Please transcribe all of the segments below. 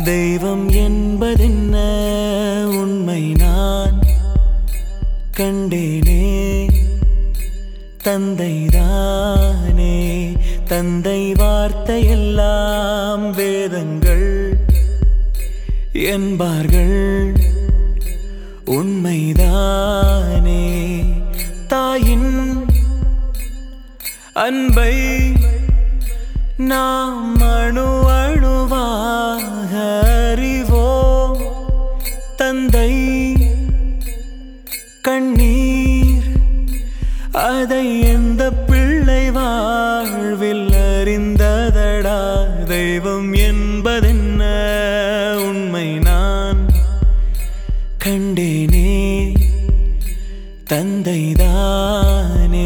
தெய்வம் என்பதென்ன உண்மை நான் கண்டேனே தந்தைதானே தந்தை வார்த்தையெல்லாம் வேதங்கள் என்பார்கள் உண்மைதானே தாயின் அன்பை நாம் அணு அணுவாக அறிவோம் தந்தை கண்ணீர் அதை எந்த பிள்ளை வாழ்வில் அறிந்ததடா தெய்வம் என்பதென்ன உண்மை நான் கண்டேனே தந்தைதானே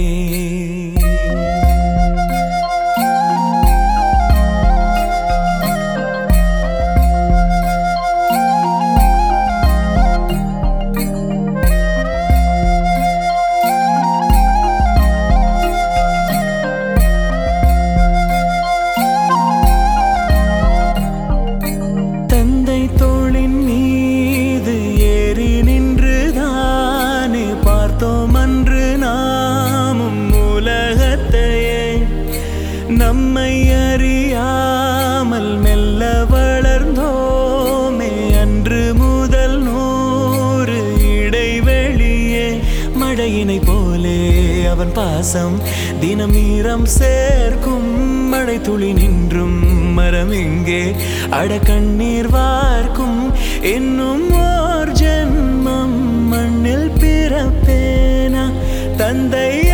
தந்தை தோளின் மீது ஏறி நின்றுதானே பார்த்தோம் அன்று நாமும் உலகத்தையே நம்மை அறியாமல் மெல்ல வளர்ந்தோமே அன்று முதல் நூறு இடைவெளியே மழையினை போலே அவன் பாசம் தினம் ஈரம் சேர்க்கும் மழை துளி நின்றும் மரம் எங்கே அட கண்ணீர் வார்க்கும் இன்னும் ஓர் ஜென்மம் மண்ணில் பிறப்பேனா தந்தை